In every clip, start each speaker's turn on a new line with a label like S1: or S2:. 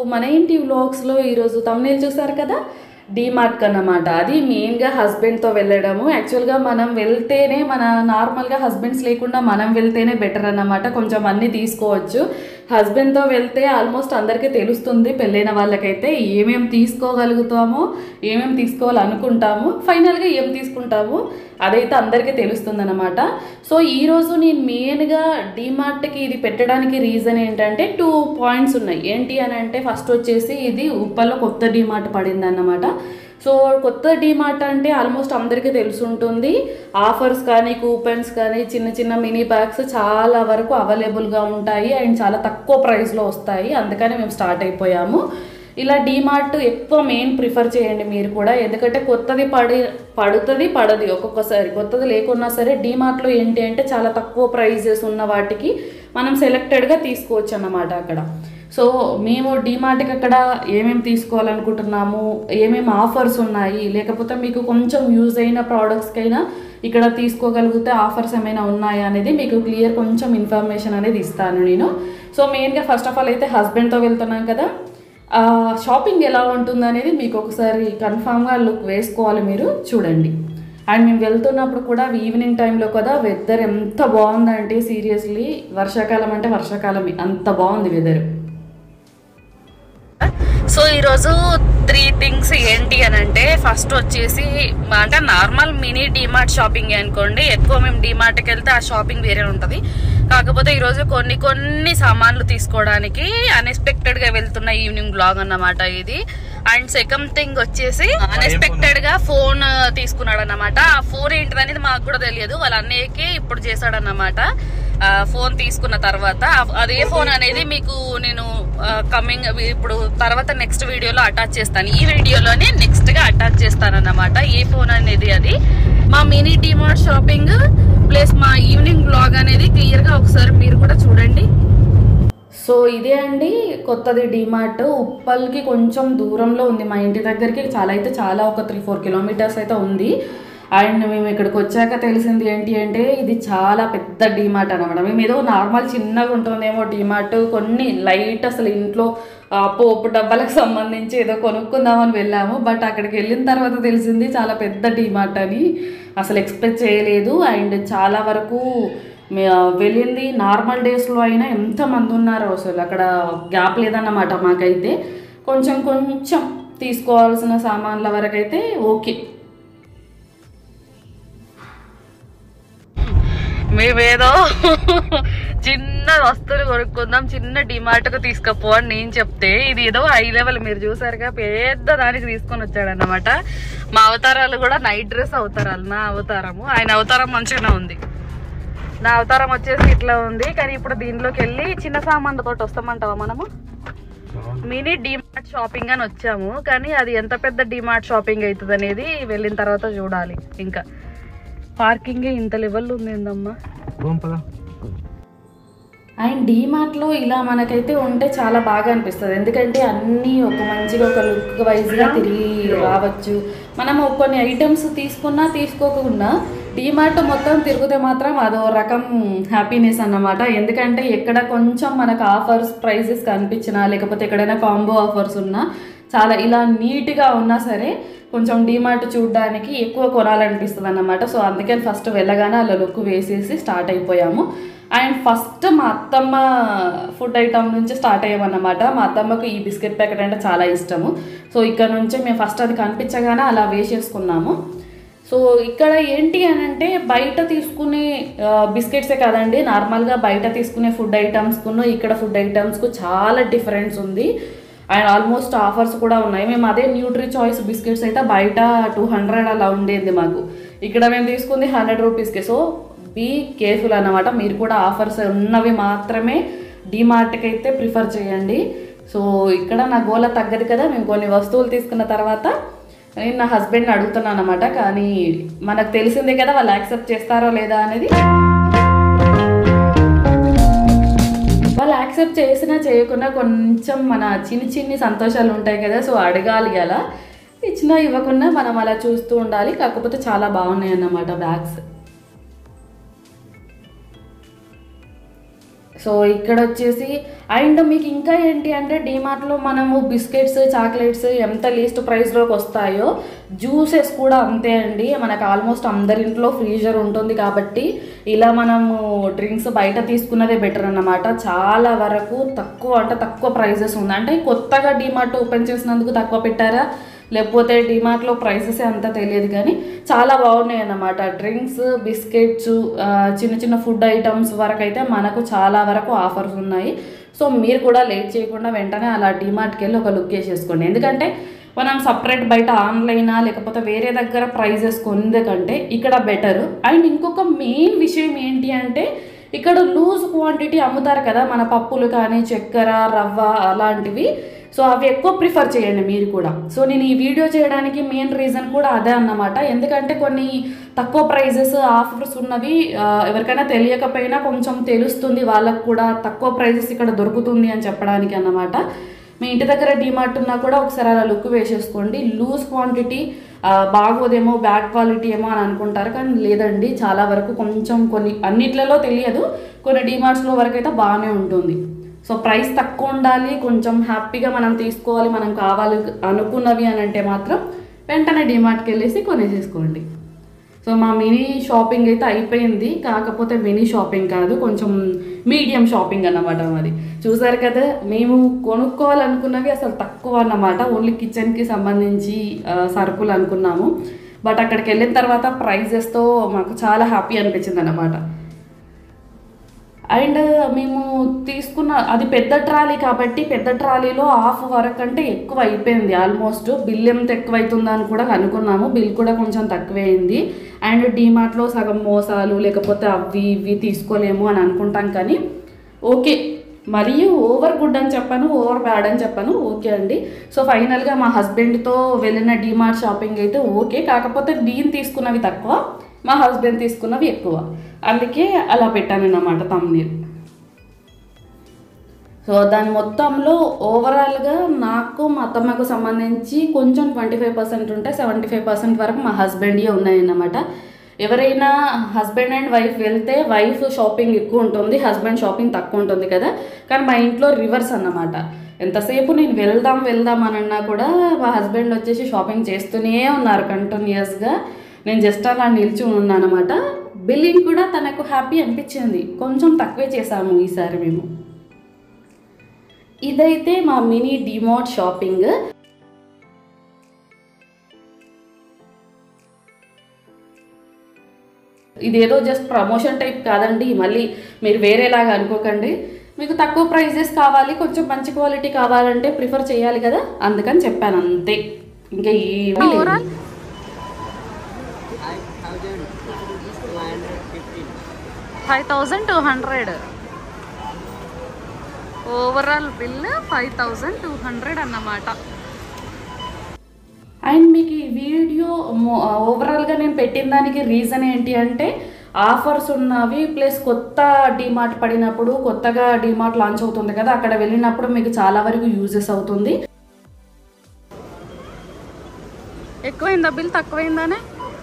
S1: మన ఇంటి వ్లాగ్స్లో ఈరోజు తమ్నేల్ చూసారు కదా డీమార్ట్ అన్నమాట అది మెయిన్గా హస్బెండ్తో వెళ్ళడము యాక్చువల్గా మనం వెళ్తేనే మన నార్మల్గా హస్బెండ్స్ లేకుండా మనం వెళ్తేనే బెటర్ అన్నమాట కొంచెం అన్నీ తీసుకోవచ్చు హస్బెండ్తో వెళ్తే ఆల్మోస్ట్ అందరికీ తెలుస్తుంది పెళ్ళైన వాళ్ళకైతే ఏమేమి తీసుకోగలుగుతామో ఏమేమి తీసుకోవాలనుకుంటాము ఫైనల్గా ఏం తీసుకుంటాము అదైతే అందరికీ తెలుస్తుంది అనమాట సో ఈరోజు నేను మెయిన్గా డీమార్ట్కి ఇది పెట్టడానికి రీజన్ ఏంటంటే టూ పాయింట్స్ ఉన్నాయి ఏంటి అని అంటే ఫస్ట్ వచ్చేసి ఇది ఉప్పల్లో కొత్త డీమార్ట్ పడింది అన్నమాట సో కొత్త డీమార్ట్ అంటే ఆల్మోస్ట్ అందరికీ తెలుసుంటుంది ఆఫర్స్ కానీ కూపన్స్ కానీ చిన్న చిన్న మినీ బ్యాగ్స్ చాలా వరకు అవైలబుల్గా ఉంటాయి అండ్ చాలా తక్కువ ప్రైస్లో వస్తాయి అందుకని మేము స్టార్ట్ అయిపోయాము ఇలా డీమార్ట్ ఎక్కువ మెయిన్ ప్రిఫర్ చేయండి మీరు కూడా ఎందుకంటే కొత్తది పడి పడుతుంది పడది ఒక్కొక్కసారి కొత్తది లేకున్నా సరే డీమార్ట్లో ఏంటి అంటే చాలా తక్కువ ప్రైజెస్ ఉన్న వాటికి మనం సెలెక్టెడ్గా తీసుకోవచ్చు అన్నమాట అక్కడ సో మేము డీమార్ట్కి అక్కడ ఏమేమి తీసుకోవాలనుకుంటున్నాము ఏమేమి ఆఫర్స్ ఉన్నాయి లేకపోతే మీకు కొంచెం యూజ్ అయిన ప్రోడక్ట్స్కైనా ఇక్కడ తీసుకోగలిగితే ఆఫర్స్ ఏమైనా ఉన్నాయా అనేది మీకు క్లియర్ కొంచెం ఇన్ఫర్మేషన్ అనేది ఇస్తాను నేను సో మెయిన్గా ఫస్ట్ ఆఫ్ ఆల్ అయితే హస్బెండ్తో వెళ్తున్నాం కదా ఆ, షాపింగ్ ఎలా ఉంటుంది అనేది మీకు ఒకసారి కన్ఫామ్గా లుక్ వేసుకోవాలి మీరు చూడండి అండ్ మేము వెళ్తున్నప్పుడు కూడా ఈవినింగ్ టైంలో కదా వెదర్ ఎంత బాగుందంటే సీరియస్లీ వర్షాకాలం అంటే వర్షాకాలమే అంత బాగుంది వెదర్ సో ఈరోజు త్రీ థింగ్స్ ఏంటి అని అంటే ఫస్ట్ వచ్చేసి అంటే నార్మల్ మినీ డిమార్ట్ షాపింగ్ అనుకోండి ఎక్కువ మేము డిమార్ట్కి వెళ్తే ఆ షాపింగ్ వేరే ఉంటుంది కాకపోతే ఈరోజు కొన్ని కొన్ని సామాన్లు తీసుకోవడానికి అన్ఎక్స్పెక్టెడ్ గా వెళ్తున్న ఈవినింగ్ బ్లాగ్ అన్నమాట ఇది అండ్ సెకండ్ థింగ్ వచ్చేసి అన్ఎక్స్పెక్టెడ్ గా ఫోన్ తీసుకున్నాడు అన్నమాట ఆ ఫోన్ ఏంటిదనేది మాకు కూడా తెలియదు వాళ్ళ అన్నయ్యకి ఇప్పుడు చేశాడన్నమాట ఆ, ఫోన్ తీసుకున్న తర్వాత ఆ- అదే ఫోన్ అనేది మీకు నేను కమింగ్ ఇప్పుడు తర్వాత నెక్స్ట్ వీడియోలో అటాచ్ చేస్తాను ఈ వీడియోలోనే నెక్స్ట్ గా అటాచ్ చేస్తాను అన్నమాట ఏ ఫోన్ అనేది అది మా మినీ డిమార్ట్ షాపింగ్ ప్లస్ మా ఈవినింగ్ బ్లాగ్ అనేది క్లియర్ గా ఒకసారి మీరు కూడా చూడండి సో ఇదే అండి కొత్తది డిమార్ట్ ఉప్పల్కి కొంచెం దూరంలో ఉంది మా ఇంటి దగ్గరికి చాలా అయితే చాలా ఒక త్రీ ఫోర్ కిలోమీటర్స్ అయితే ఉంది అండ్ మేము ఇక్కడికి వచ్చాక తెలిసింది ఏంటి అంటే ఇది చాలా పెద్ద డిమార్ట్ అనమాట మేము ఏదో నార్మల్ చిన్నగా ఉంటుందేమో డిమార్ట్ కొన్ని లైట్ అసలు ఇంట్లో ఆ, పోపు డబ్బాలకు సంబంధించి ఏదో కొనుక్కుందామని వెళ్ళాము బట్ అక్కడికి వెళ్ళిన తర్వాత తెలిసింది చాలా పెద్ద డిమార్ట్ అని అసలు ఎక్స్పెక్ట్ చేయలేదు అండ్ చాలా వరకు మే- వెళ్ళింది నార్మల్ డేస్లో అయినా ఎంతమంది ఉన్నారో అసలు అక్కడ గ్యాప్ లేదన్నమాట మాకైతే కొంచెం కొంచెం తీసుకోవాల్సిన సామాన్ల వరకైతే ఓకే మేమేదో చిన్న వస్తువులు కొనుక్కుందాం చిన్న డిమార్ట్కు తీసుకపో అని నేను చెప్తే ఇది ఏదో హై లెవెల్ మీరు చూసారుగా పెద్ద దానికి తీసుకొని వచ్చాడన్నమాట మా అవతారాలు కూడా నైట్ డ్రెస్ అవతారాలు నా అవతారము ఆయన అవతారం మంచిగానే ఉంది నా అవతారం వచ్చేసి ఇట్లా ఉంది కానీ ఇప్పుడు దీనిలోకి వెళ్ళి చిన్న సామాన్లతో వస్తామంటావా మనము మినీ డిమార్ట్ షాపింగ్ అని వచ్చాము కానీ అది ఎంత పెద్ద డిమార్ట్ షాపింగ్ అవుతుంది అనేది వెళ్ళిన తర్వాత చూడాలి ఇంకా పార్కింగ్ ఇంత లెవెల్ ఉంది ఏందమ్మా అండ్ డీమార్ట్లో ఇలా మనకైతే ఉంటే చాలా బాగా అనిపిస్తుంది ఎందుకంటే అన్నీ ఒక మంచిగా ఒక లుక్ వైజ్గా తిరిగి రావచ్చు మనం కొన్ని ఐటమ్స్ తీసుకున్నా తీసుకోకుండా డీమార్ట్ మొత్తం తిరిగితే మాత్రం అదో రకం హ్యాపీనెస్ అన్నమాట ఎందుకంటే ఎక్కడ కొంచెం మనకు ఆఫర్స్ ప్రైజెస్ కనిపించినా లేకపోతే ఎక్కడైనా కాంబో ఆఫర్స్ ఉన్నా చాలా ఇలా నీట్గా ఉన్నా సరే కొంచెం డీమార్ట్ చూడడానికి ఎక్కువ కొనాలనిపిస్తుంది అన్నమాట సో అందుకని ఫస్ట్ వెళ్ళగానే అలా లుక్ వేసేసి స్టార్ట్ అయిపోయాము అండ్ ఫస్ట్ మా అత్తమ్మ ఫుడ్ ఐటమ్ నుంచి స్టార్ట్ అయ్యామన్నమాట మా అత్తమ్మకు ఈ బిస్కెట్ ప్యాకెట్ అంటే చాలా ఇష్టము సో ఇక్కడ నుంచి మేము ఫస్ట్ అది కనిపించగానే అలా వేసేసుకున్నాము సో ఇక్కడ ఏంటి అని అంటే బయట తీసుకునే ఆ, బిస్కెట్సే కాదండి నార్మల్గా బయట తీసుకునే ఫుడ్ ఐటమ్స్కును ఇక్కడ ఫుడ్ ఐటమ్స్కు చాలా డిఫరెన్స్ ఉంది అండ్ ఆల్మోస్ట్ ఆఫర్స్ కూడా ఉన్నాయి మేము అదే న్యూట్రీ చాయిస్ బిస్కెట్స్ అయితే బయట టూ హండ్రెడ్ అలా ఉండేది మాకు ఇక్కడ మేము తీసుకుంది హండ్రెడ్ రూపీస్కి సో బీ కేర్ఫుల్ అన్నమాట మీరు కూడా ఆఫర్స్ ఉన్నవి మాత్రమే డీమార్ట్కి అయితే ప్రిఫర్ చేయండి సో ఇక్కడ నా గోల తగ్గదు కదా మేము కొన్ని వస్తువులు తీసుకున్న తర్వాత నేను నా హస్బెండ్ని అడుగుతున్నాను అనమాట కానీ మనకు తెలిసిందే కదా వాళ్ళు యాక్సెప్ట్ చేస్తారో లేదా అనేది వాళ్ళు యాక్సెప్ట్ చేసినా చేయకుండా కొంచెం మన చిన్ని చిన్ని సంతోషాలు ఉంటాయి కదా సో అడగాలి అలా ఇచ్చినా ఇవ్వకుండా మనం అలా చూస్తూ ఉండాలి కాకపోతే చాలా బాగున్నాయి అన్నమాట బ్యాగ్స్ సో ఇక్కడ వచ్చేసి అండ్ మీకు ఇంకా ఏంటి అంటే డిమార్ట్లో మనము బిస్కెట్స్ చాక్లెట్స్ ఎంత లీస్ట్ ప్రైస్లోకి వస్తాయో జ్యూసెస్ కూడా అంతే అండి మనకు ఆల్మోస్ట్ అందరింట్లో ఫ్రీజర్ ఉంటుంది కాబట్టి ఇలా మనము డ్రింక్స్ బయట తీసుకున్నదే బెటర్ అన్నమాట చాలా వరకు తక్కువ అంటే తక్కువ ప్రైజెస్ ఉంది అంటే కొత్తగా డిమార్ట్ ఓపెన్ చేసినందుకు తక్కువ పెట్టారా లేకపోతే డిమార్ట్లో ప్రైసెస్ అంతా తెలియదు కానీ చాలా బాగున్నాయి అన్నమాట డ్రింక్స్ బిస్కెట్స్ ఆ, చిన్న చిన్న ఫుడ్ ఐటమ్స్ వరకు అయితే మనకు చాలా వరకు ఆఫర్స్ ఉన్నాయి సో మీరు కూడా లేట్ చేయకుండా వెంటనే అలా డిమార్ట్కి వెళ్ళి ఒక లుక్ వేసేసుకోండి ఎందుకంటే మనం సపరేట్ బయట ఆన్లైనా లేకపోతే వేరే దగ్గర ప్రైజెస్ కొందే కంటే ఇక్కడ బెటర్ అండ్ ఇంకొక మెయిన్ విషయం ఏంటి అంటే ఇక్కడ లూజ్ క్వాంటిటీ అమ్ముతారు కదా మన పప్పులు కానీ చక్కెర రవ్వ అలాంటివి సో అవి ఎక్కువ ప్రిఫర్ చేయండి మీరు కూడా సో నేను ఈ వీడియో చేయడానికి మెయిన్ రీజన్ కూడా అదే అన్నమాట ఎందుకంటే కొన్ని తక్కువ ప్రైజెస్ ఆఫర్స్ ఉన్నవి ఆ, ఎవరికైనా తెలియకపోయినా కొంచెం తెలుస్తుంది వాళ్ళకు కూడా తక్కువ ప్రైజెస్ ఇక్కడ దొరుకుతుంది అని చెప్పడానికి అన్నమాట మీ ఇంటి దగ్గర డిమార్ట్ ఉన్నా కూడా ఒకసారి అలా లుక్ వేసేసుకోండి లూజ్ క్వాంటిటీ బాగోదేమో బ్యాడ్ క్వాలిటీ ఏమో అని అనుకుంటారు కానీ లేదండి చాలా వరకు కొంచెం కొన్ని అన్నిట్లలో తెలియదు కొన్ని డిమార్ట్స్లో వరకు అయితే బాగానే ఉంటుంది సో ప్రైస్ తక్కువ ఉండాలి కొంచెం హ్యాపీగా మనం తీసుకోవాలి మనం కావాలి అనుకున్నవి అని అంటే మాత్రం వెంటనే డిమార్ట్కి వెళ్ళేసి కొనేసేసుకోండి సో మా మినీ షాపింగ్ అయితే అయిపోయింది కాకపోతే మినీ షాపింగ్ కాదు కొంచెం మీడియం షాపింగ్ అన్నమాట మాది చూసారు కదా మేము కొనుక్కోవాలనుకున్నవి అసలు తక్కువ అన్నమాట ఓన్లీ కిచెన్కి సంబంధించి ఆ, సరుకులు అనుకున్నాము బట్ అక్కడికి వెళ్ళిన తర్వాత ప్రైజెస్తో మాకు చాలా హ్యాపీ అనిపించింది అన్నమాట అండ్ మేము తీసుకున్న అది పెద్ద ట్రాలీ కాబట్టి పెద్ద ట్రాలీలో హాఫ్ వరకు అంటే ఎక్కువ అయిపోయింది ఆల్మోస్ట్ బిల్ ఎంత ఎక్కువ అవుతుందో అని కూడా అనుకున్నాము బిల్ కూడా కొంచెం తక్కువే అయింది అండ్ డీమార్ట్లో సగం మోసాలు లేకపోతే అవి ఇవి తీసుకోలేము అని అనుకుంటాం కానీ ఓకే మరియు ఓవర్ గుడ్ అని చెప్పాను ఓవర్ బ్యాడ్ అని చెప్పాను ఓకే అండి సో ఫైనల్గా మా హస్బెండ్తో వెళ్ళిన డీమార్ట్ షాపింగ్ అయితే ఓకే కాకపోతే నేను తీసుకున్నవి తక్కువ మా హస్బెండ్ తీసుకున్నవి ఎక్కువ అందుకే అలా పెట్టాను అన్నమాట తమ్నీల్ సో దాని మొత్తంలో ఓవరాల్గా నాకు మా అత్తమ్మకు సంబంధించి కొంచెం ట్వంటీ ఫైవ్ పర్సెంట్ ఉంటే సెవెంటీ ఫైవ్ పర్సెంట్ వరకు మా హస్బెండ్యే ఉన్నాయన్నమాట ఎవరైనా హస్బెండ్ అండ్ వైఫ్ వెళ్తే వైఫ్ షాపింగ్ ఎక్కువ ఉంటుంది హస్బెండ్ షాపింగ్ తక్కువ ఉంటుంది కదా కానీ మా ఇంట్లో రివర్స్ అన్నమాట ఎంతసేపు నేను వెళ్దాం వెళ్దాం అని అన్నా కూడా మా హస్బెండ్ వచ్చేసి షాపింగ్ చేస్తూనే ఉన్నారు కంటిన్యూస్గా నేను జస్ట్ అలా నిల్చుని ఉన్నాను అనమాట బిల్లింగ్ కూడా తనకు హ్యాపీ అనిపించింది కొంచెం తక్కువే చేశాము ఈసారి మేము ఇదైతే మా మినీ డిమార్ట్ షాపింగ్ ఇదేదో జస్ట్ ప్రమోషన్ టైప్ కాదండి మళ్ళీ మీరు వేరేలాగా అనుకోకండి మీకు తక్కువ ప్రైజెస్ కావాలి కొంచెం మంచి క్వాలిటీ కావాలంటే ప్రిఫర్ చేయాలి కదా అందుకని చెప్పాను అంతే ఇంకా ఏమీ లేదు
S2: five thousand two hundred overall bill five thousand two hundred అన్నమాట
S1: అండ్ మీకు ఈ వీడియో మో- ఓవరాల్గా నేను పెట్టిన దానికి రీజన్ ఏంటి అంటే ఆఫర్స్ ఉన్నవి ప్లస్ కొత్త డిమార్ట్ పడినప్పుడు కొత్తగా డిమార్ట్ లాంచ్ అవుతుంది కదా అక్కడ వెళ్ళినప్పుడు మీకు చాలా వరకు యూజెస్ అవుతుంది
S2: ఎక్కువైందా బిల్ తక్కువైందానే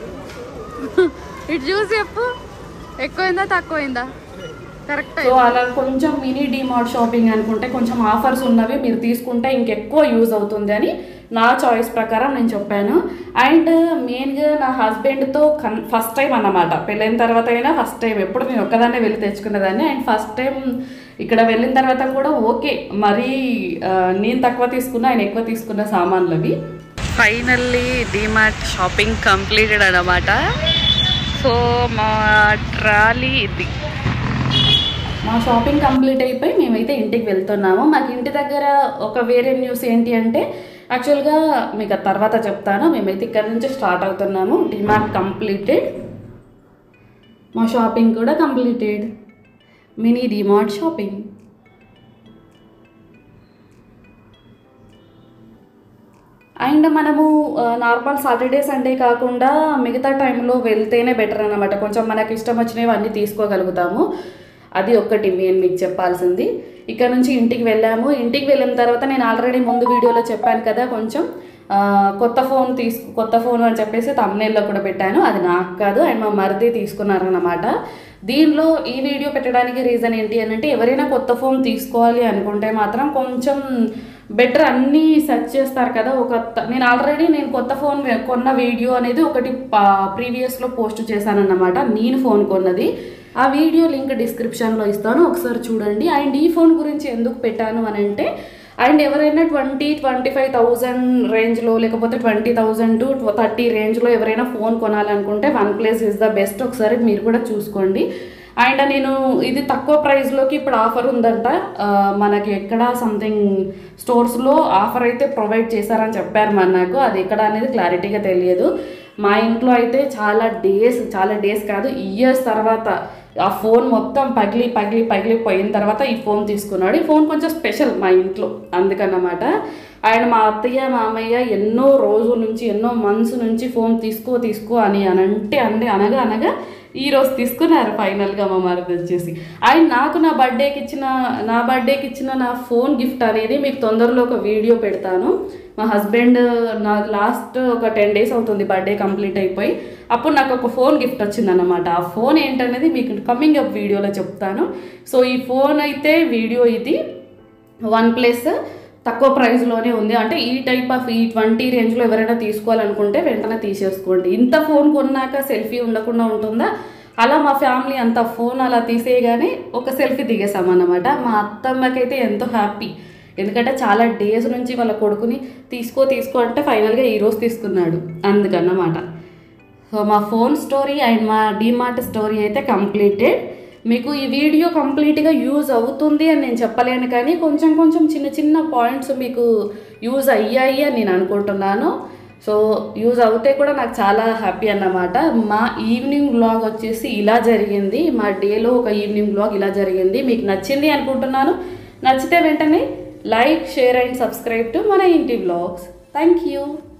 S2: ఇటు చూసి చెప్పు ఎక్కువైందా తక్కువైందా కరెక్ట్
S1: సో అలా కొంచెం మినీ డిమార్ట్ షాపింగ్ అనుకుంటే కొంచెం ఆఫర్స్ ఉన్నవి మీరు తీసుకుంటే ఇంకెక్కువ యూజ్ అవుతుంది అని నా చాయిస్ ప్రకారం నేను చెప్పాను అండ్ మెయిన్గా నా హస్బెండ్తో కన్ ఫస్ట్ టైం అన్నమాట పెళ్ళైన తర్వాత అయినా ఫస్ట్ టైం ఎప్పుడు నేను ఒక్కదాన్నే వెళ్ళి తెచ్చుకునేదాన్ని అండ్ ఫస్ట్ టైం ఇక్కడ వెళ్ళిన తర్వాత కూడా ఓకే మరీ ఆ, నేను తక్కువ తీసుకున్నా ఆయన ఎక్కువ తీసుకున్న సామాన్లు అవి
S2: ఫైనల్లీ డిమార్ట్ షాపింగ్ కంప్లీటెడ్ అన్నమాట సో మా ట్రాలీ ఇది
S1: మా షాపింగ్ కంప్లీట్ అయిపోయి మేమైతే ఇంటికి వెళ్తున్నాము మాకు ఇంటి దగ్గర ఒక వేరే న్యూస్ ఏంటి అంటే యాక్చువల్గా మీకు ఆ తర్వాత చెప్తాను మేమైతే ఇక్కడ నుంచి స్టార్ట్ అవుతున్నాము డిమార్ట్ కంప్లీటెడ్ మా షాపింగ్ కూడా completed mini DMart shopping and మనము నార్మల్ సాటర్డే సండే కాకుండా మిగతా టైంలో వెళ్తేనే బెటర్ అన్నమాట కొంచెం మనకి ఇష్టం వచ్చినవి అన్నీ తీసుకోగలుగుతాము అది ఒక్కటి నేను మీకు చెప్పాల్సింది ఇక్కడ నుంచి ఇంటికి వెళ్ళాము ఇంటికి వెళ్ళిన తర్వాత నేను ఆల్రెడీ ముందు వీడియోలో చెప్పాను కదా కొంచెం ఆ, కొత్త ఫోన్ తీసుకు కొత్త ఫోన్ అని చెప్పేసి తమ్నేల్లో కూడా పెట్టాను అది నాకు కాదు అండ్ మా మరిది తీసుకున్నారన్నమాట దీనిలో ఈ వీడియో పెట్టడానికి రీజన్ ఏంటి అని అంటే ఎవరైనా కొత్త ఫోన్ తీసుకోవాలి అనుకుంటే మాత్రం కొంచెం బెటర్ అన్నీ సెర్చ్ చేస్తారు కదా ఒక త- నేను ఆల్రెడీ నేను కొత్త ఫోన్ వే- కొన్న వీడియో అనేది ఒకటి ప్రీవియస్లో పోస్ట్ చేశానన్నమాట నేను ఫోన్ కొన్నది ఆ వీడియో లింక్ డిస్క్రిప్షన్లో ఇస్తాను ఒకసారి చూడండి అండ్ ఈ ఫోన్ గురించి ఎందుకు పెట్టాను అని అంటే అండ్ ఎవరైనా ట్వంటీ ట్వంటీ ఫైవ్ థౌజండ్ రేంజ్లో లేకపోతే ట్వంటీ థౌజండ్ టు థర్టీ రేంజ్లో ఎవరైనా ఫోన్ కొనాలనుకుంటే OnePlus is the best ఒకసారి మీరు కూడా చూసుకోండి అండ్ నేను ఇది తక్కువ ప్రైస్లోకి ఇప్పుడు ఆఫర్ ఉందంట ఆ, మనకి ఎక్కడ సంథింగ్ స్టోర్స్లో ఆఫర్ అయితే ప్రొవైడ్ చేశారని చెప్పారు మరి నాకు అది ఎక్కడ అనేది క్లారిటీగా తెలియదు మా ఇంట్లో అయితే చాలా డేస్ చాలా డేస్ కాదు ఇయర్స్ తర్వాత ఆ ఫోన్ మొత్తం పగిలి పగిలి పగిలి పోయిన తర్వాత ఈ ఫోన్ తీసుకున్నాడు ఈ ఫోన్ కొంచెం స్పెషల్ మా ఇంట్లో అందుకన్నమాట ఆయన మా అత్తయ్య మామయ్య ఎన్నో రోజుల నుంచి ఎన్నో మంత్స్ నుంచి ఫోన్ తీసుకో తీసుకో అని అని అంటే అంటే అనగా అనగా ఈ రోజు తీసుకున్నారు ఫైనల్గా మా మరిది వచ్చేసి ఆయన నాకు నా బర్త్డేకి ఇచ్చిన నా బర్త్డేకి ఇచ్చిన నా ఫోన్ గిఫ్ట్ అనేది మీకు తొందరలో ఒక వీడియో పెడతాను మా హస్బెండ్ నా లాస్ట్ ఒక టెన్ డేస్ అవుతుంది బర్త్డే కంప్లీట్ అయిపోయి అప్పుడు నాకు ఒక ఫోన్ గిఫ్ట్ వచ్చిందన్నమాట ఆ ఫోన్ ఏంటనేది మీకు కమింగ్ అప్ వీడియోలో చెప్తాను సో ఈ ఫోన్ అయితే వీడియో ఇది వన్ ప్లస్ తక్కువ ప్రైస్లోనే ఉంది అంటే ఈ టైప్ ఆఫ్ ఈ ట్వంటీ రేంజ్లో ఎవరైనా తీసుకోవాలనుకుంటే వెంటనే తీసేసుకోండి ఇంత ఫోన్ కొన్నాక సెల్ఫీ ఉండకుండా ఉంటుందా అలా మా ఫ్యామిలీ అంత ఫోన్ అలా తీసేయగానే ఒక సెల్ఫీ దిగేసామన్నమాట మా అత్తమ్మకైతే ఎంతో హ్యాపీ ఎందుకంటే చాలా డేస్ నుంచి వాళ్ళ కొడుకుని తీసుకో తీసుకో అంటే ఫైనల్గా ఈరోజు తీసుకున్నాడు అందుకన్నమాట సో మా ఫోన్ స్టోరీ అండ్ మా డిమార్ట్ స్టోరీ అయితే కంప్లీటెడ్ మీకు ఈ వీడియో కంప్లీట్గా యూజ్ అవుతుంది అని నేను చెప్పలేను కానీ కొంచెం కొంచెం చిన్న చిన్న పాయింట్స్ మీకు యూజ్ అయ్యాయి అని నేను అనుకుంటున్నాను సో యూజ్ అవుతే కూడా నాకు చాలా హ్యాపీ అన్నమాట మా ఈవినింగ్ వ్లాగ్ వచ్చేసి ఇలా జరిగింది మా డేలో ఒక ఈవినింగ్ వ్లాగ్ ఇలా జరిగింది మీకు నచ్చింది అనుకుంటున్నాను నచ్చితే వెంటనే like share and subscribe to మన ఇంటి వ్లాగ్స్ థ్యాంక్ యూ